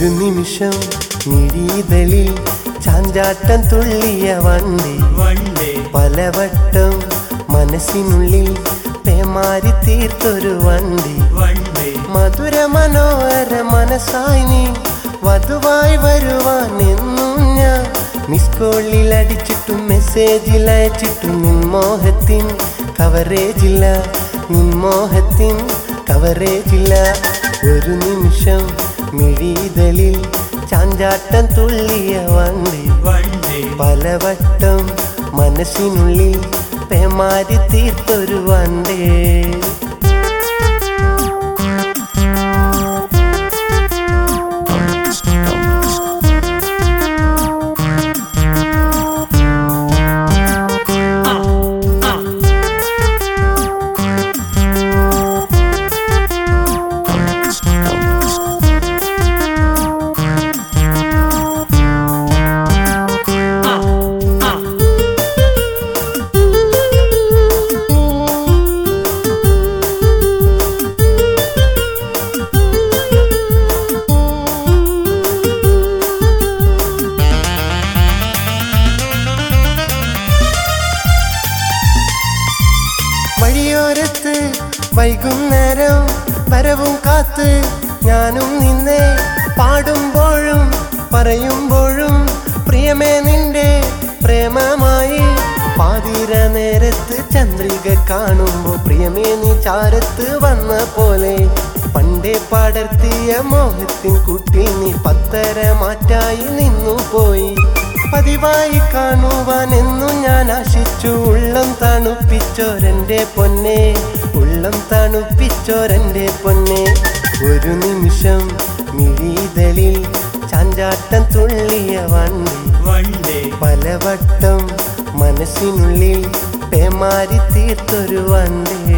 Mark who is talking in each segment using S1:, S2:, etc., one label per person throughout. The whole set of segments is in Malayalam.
S1: ഒരു നിമിഷം മിഴിതളിൽ ചാഞ്ചാട്ടം തുള്ളിയ വണ്ടി
S2: വണ്ടേ
S1: പലവട്ടം മനസ്സിനുള്ളിൽ പേമാരി തീർത്തൊരു വണ്ടി
S2: വണ്ടേ
S1: മധുര മനോഹര മനസ്സായി നീ വധുവായി വരുവാൻ എന്നും ഞാൻ മിസ് കോളിൽ അടിച്ചിട്ടും മെസ്സേജിൽ അയച്ചിട്ടും നിൻ മോഹത്തിൻ കവറേജില്ല നിൻ മോഹത്തിൻ കവറേജില്ല ഒരു നിമിഷം മിഴിതളിൽ ചാഞ്ചാട്ടം തുള്ളിയ വണ്ടി
S2: വണ്ടേ
S1: പലവട്ടം മനസ്സിനുള്ളിൽ പേമാരി തീർത്തൊരു വണ്ടേ വഴിയോരത്ത് വൈകുന്നേരം വരവും കാത്ത് ഞാനും നിന്നെ പാടുമ്പോഴും പറയുമ്പോഴും പ്രിയമേ നിന്റെ പ്രേമമായി പാതിര നേരത്ത് ചന്ദ്രിക കാണുമ്പോൾ പ്രിയമേ നീ ചാരത്ത് വന്ന പോലെ പണ്ടേ പടർത്തിയ മോഹത്തിൻ കുട്ടിൽ നീ പത്തര മാറ്റായി നിന്നു പോയി പതിവായി കാണുവാൻ എന്നും ഞാൻ ആശിച്ചു ഉള്ളം തണുപ്പിച്ചോരെന്റെ പൊന്നെ ഉള്ളം തണുപ്പിച്ചോരെന്റെ പൊന്നെ ഒരു നിമിഷം മിഴിതളിൽ ചാഞ്ചാട്ടം തുള്ളിയ വണ്ടി
S2: വണ്ടേ
S1: പലവട്ടം മനസ്സിനുള്ളിൽ പേമാരി തീർത്തൊരു വണ്ടേ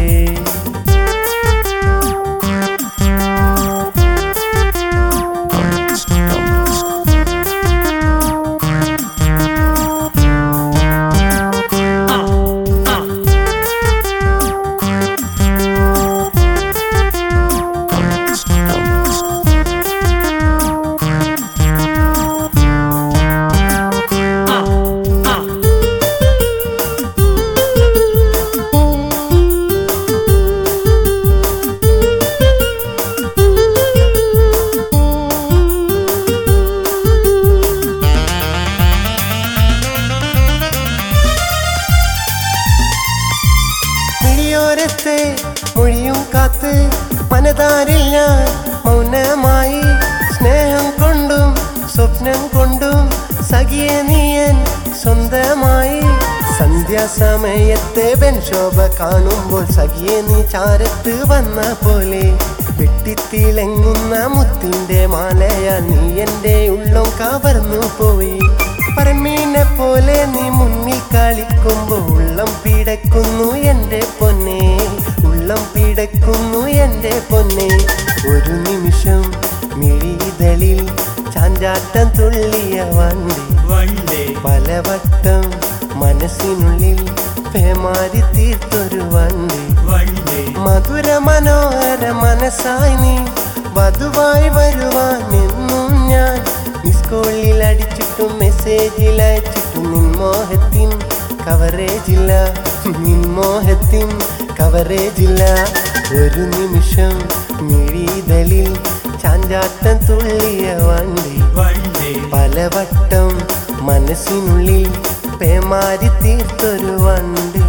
S1: മിഴിയോരത്തെ മൊഴിയും കാത്ത് മനതാരിൽ ഞാൻ മൗനമായി സ്നേഹം കൊണ്ടും സ്വപ്നം കൊണ്ടും സഖിയെ നീയൻ സ്വന്തമായി സന്ധ്യാസമയത്തെ ബെൻശോഭ കാണുമ്പോൾ സഖിയെ നീ ചാരത്ത് വന്ന പോലെ വെട്ടിത്തിളങ്ങുന്ന മുത്തിന്റെ മാലയാൽ നീ എൻ്റെ ഉള്ളം കവർന്നു പോയി പറമീനെ പോലെ നീ മുന്നിൽ കളിക്കുമ്പോ ഉള്ളം പിടക്കുന്നു എൻ്റെ പൊന്നെ ഉള്ളം പിടക്കുന്നു എൻ്റെ പൊന്നെ ഒരു നിമിഷം മിഴിതളിൽ ചാഞ്ചാട്ടം തുള്ളിയ വണ്ടി
S2: വണ്ടേ
S1: പലവട്ടം മനസ്സിനുള്ളിൽ പേമാരി തീർത്തൊരു വണ്ടി
S2: വണ്ടേ
S1: മധുര മനോഹര മനസ്സായി നീ വധുവായി വരുവാൻ എന്നും ഞാൻ മിസ് കോളിൽ അടിച്ചിട്ടും മെസ്സേജിൽ അയച്ചിട്ടും നിൻ മോഹത്തിൻ കവറേജില്ല നിൻ മോഹത്തിൻ കവറേജില്ല ഒരു നിമിഷം മിഴിതളിൽ ചാഞ്ചാട്ടം തുള്ളിയ വണ്ടി
S2: വണ്ടേ
S1: പലവട്ടം മനസ്സിനുള്ളിൽ പേമാരി തീർത്തൊരു വണ്ടി